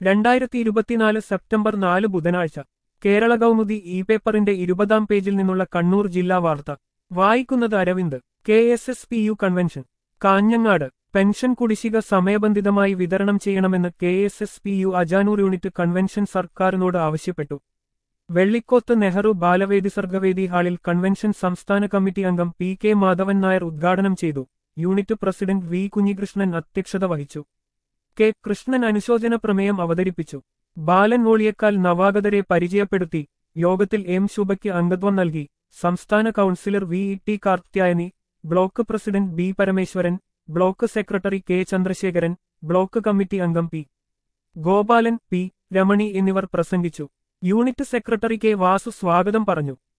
രണ്ടായിരത്തി ഇരുപത്തിനാല് സെപ്റ്റംബർ നാല് ബുധനാഴ്ച കേരള കൗമുദി ഇ പേപ്പറിന്റെ ഇരുപതാം പേജിൽ നിന്നുള്ള കണ്ണൂർ ജില്ലാ വാർത്ത വായിക്കുന്നത് Aravind K S S P U convention Kanhangad pension കുടിശ്ശിക സമയബന്ധിതമായി വിതരണം ചെയ്യണമെന്ന് K S S P U Ajanur unit convention സർക്കാരിനോട് ആവശ്യപ്പെട്ടു വെള്ളിക്കോത്ത് നെഹ്റു ബാലവേദി സർഗവേദി ഹാളിൽ കൺവെൻഷൻ സംസ്ഥാന കമ്മിറ്റി അംഗം പി കെ മാധവൻ നായർ ഉദ്ഘാടനം ചെയ്തു യൂണിറ്റ് പ്രസിഡന്റ് വി കുഞ്ഞികൃഷ്ണൻ അധ്യക്ഷത വഹിച്ചു കെ കൃഷ്ണൻ അനുശോചന പ്രമേയം അവതരിപ്പിച്ചു ബാലൻ വോളിയേക്കാൽ നവാഗതരെ പരിചയപ്പെടുത്തി യോഗത്തിൽ എം ശുഭയ്ക്ക് അംഗത്വം നൽകി സംസ്ഥാന councillor V E T Karthyayani block president B Parameswaran block secretary K Chandrasekharan block committee അംഗം പി ഗോപാലൻ പി രമണി എന്നിവർ പ്രസംഗിച്ചു യൂണിറ്റ് സെക്രട്ടറി കെ വാസു സ്വാഗതം പറഞ്ഞു